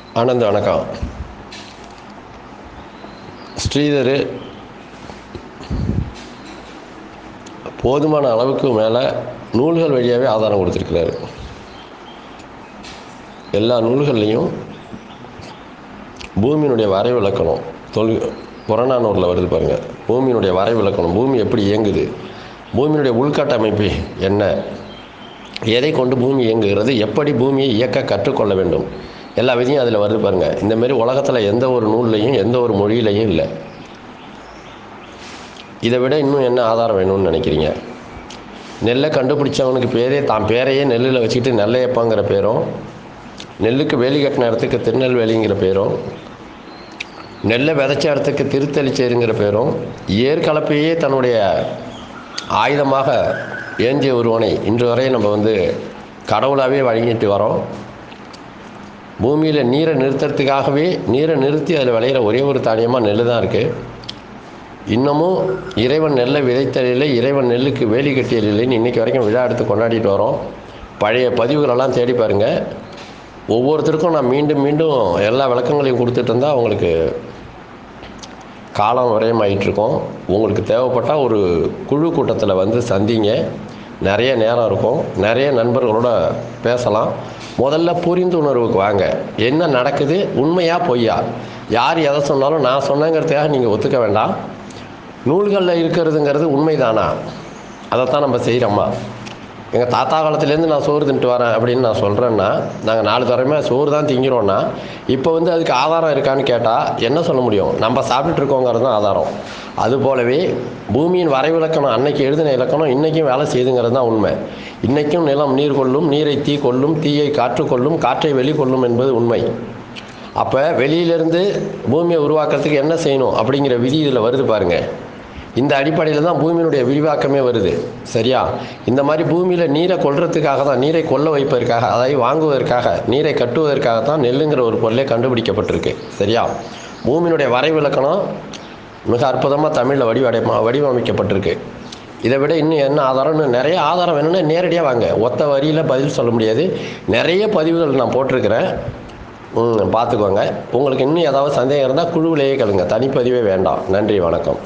ஆனந்த் வணக்கம் ஸ்ரீதர் போதுமான அளவுக்கு மேலே நூல்கள் வழியாகவே ஆதாரம் கொடுத்துருக்கிறாரு எல்லா நூல்கள்லேயும் பூமியினுடைய வரை விளக்கணும் தொல் புறநானூரில் வருது பாருங்கள் பூமியினுடைய வரை விளக்கணும் பூமி எப்படி இயங்குது பூமியினுடைய உள்கட்டமைப்பு என்ன எதை கொண்டு பூமி இயங்குகிறது எப்படி பூமியை இயக்க கற்றுக்கொள்ள வேண்டும் எல்லா விதியும் அதில் வருது பாருங்கள் இந்தமாரி உலகத்தில் எந்த ஒரு நூல்லையும் எந்த ஒரு மொழியிலையும் இல்லை இதை விட இன்னும் என்ன ஆதாரம் வேணும்னு நினைக்கிறீங்க நெல்லை கண்டுபிடிச்சவனுக்கு பேரே தான் பேரையே நெல்லில் வச்சுக்கிட்டு நெல்லையப்பாங்கிற பேரும் நெல்லுக்கு வேலி கட்டின இடத்துக்கு திருநெல்வேலிங்கிற பேரும் நெல்லை விதைச்ச இடத்துக்கு திருத்தலிச்சேருங்கிற பேரும் ஏற்கலப்பையே தன்னுடைய ஆயுதமாக ஏந்திய ஒருவனை இன்று வரை நம்ம வந்து கடவுளாகவே வழங்கிட்டு வரோம் பூமியில் நீரை நிறுத்துறதுக்காகவே நீரை நிறுத்தி அதில் விளையிற ஒரே ஒரு தானியமாக நெல் தான் இருக்குது இன்னமும் இறைவன் நெல்லை விதைத்தலில்லை இறைவன் நெல்லுக்கு வேலி கட்டியலில்லைன்னு இன்றைக்கி வரைக்கும் விழா எடுத்து கொண்டாடிட்டு வரோம் பழைய பதிவுகளெல்லாம் தேடி பாருங்கள் ஒவ்வொருத்தருக்கும் நான் மீண்டும் மீண்டும் எல்லா விளக்கங்களையும் கொடுத்துட்டு இருந்தால் அவங்களுக்கு காலம் விரயமாயிட்டிருக்கோம் உங்களுக்கு தேவைப்பட்டால் ஒரு குழு கூட்டத்தில் வந்து சந்திங்க நிறைய நேரம் இருக்கும் நிறைய நண்பர்களோட பேசலாம் முதல்ல புரிந்துணர்வுக்கு வாங்க என்ன நடக்குது உண்மையா பொய்யா யார் எதை சொன்னாலும் நான் சொன்னேங்கிறதுக்காக நீங்கள் ஒத்துக்க வேண்டாம் நூல்களில் இருக்கிறதுங்கிறது உண்மைதானா அதைத்தான் நம்ம செய்கிறோமா எங்கள் தாத்தா காலத்துலேருந்து நான் சோறு தின்ட்டு வரேன் அப்படின்னு நான் சொல்கிறேன்னா நாங்கள் நாலு தரமே சோறு தான் திங்கிறோன்னா இப்போ வந்து அதுக்கு ஆதாரம் இருக்கான்னு கேட்டால் என்ன சொல்ல முடியும் நம்ம சாப்பிட்டுட்டு இருக்கோங்கிறது தான் ஆதாரம் அது போலவே பூமியின் வரைவிலக்கணம் அன்னைக்கு எழுதின இலக்கணம் இன்றைக்கும் வேலை செய்யுதுங்கிறது தான் உண்மை இன்றைக்கும் நிலம் நீர் கொள்ளும் நீரை தீ கொள்ளும் தீயை காற்று கொள்ளும் காற்றை வெளி கொள்ளும் என்பது உண்மை அப்போ வெளியிலேருந்து பூமியை உருவாக்குறதுக்கு என்ன செய்யணும் அப்படிங்கிற விதி இதில் வருது பாருங்கள் இந்த அடிப்படையில் தான் பூமியினுடைய விரிவாக்கமே வருது சரியா இந்த மாதிரி பூமியில் நீரை கொள்றதுக்காக தான் நீரை கொல்ல வைப்பதற்காக அதாவது வாங்குவதற்காக நீரை கட்டுவதற்காக தான் நெல்லுங்கிற ஒரு பொருளே கண்டுபிடிக்கப்பட்டிருக்கு சரியா பூமியினுடைய வரைவிலக்கணம் மிக அற்புதமாக தமிழில் வடிவடை வடிவமைக்கப்பட்டிருக்கு இதை விட இன்னும் என்ன ஆதாரம்னு நிறைய ஆதாரம் வேணும்னா நேரடியாக வாங்க ஒத்த வரியில் பதில் சொல்ல முடியாது நிறைய பதிவுகள் நான் போட்டிருக்கிறேன் ம், பார்த்துக்கோங்க உங்களுக்கு இன்னும் ஏதாவது சந்தேகம் இருந்தால் குழுவிலேயே கேளுங்க தனிப்பதிவே வேண்டாம் நன்றி வணக்கம்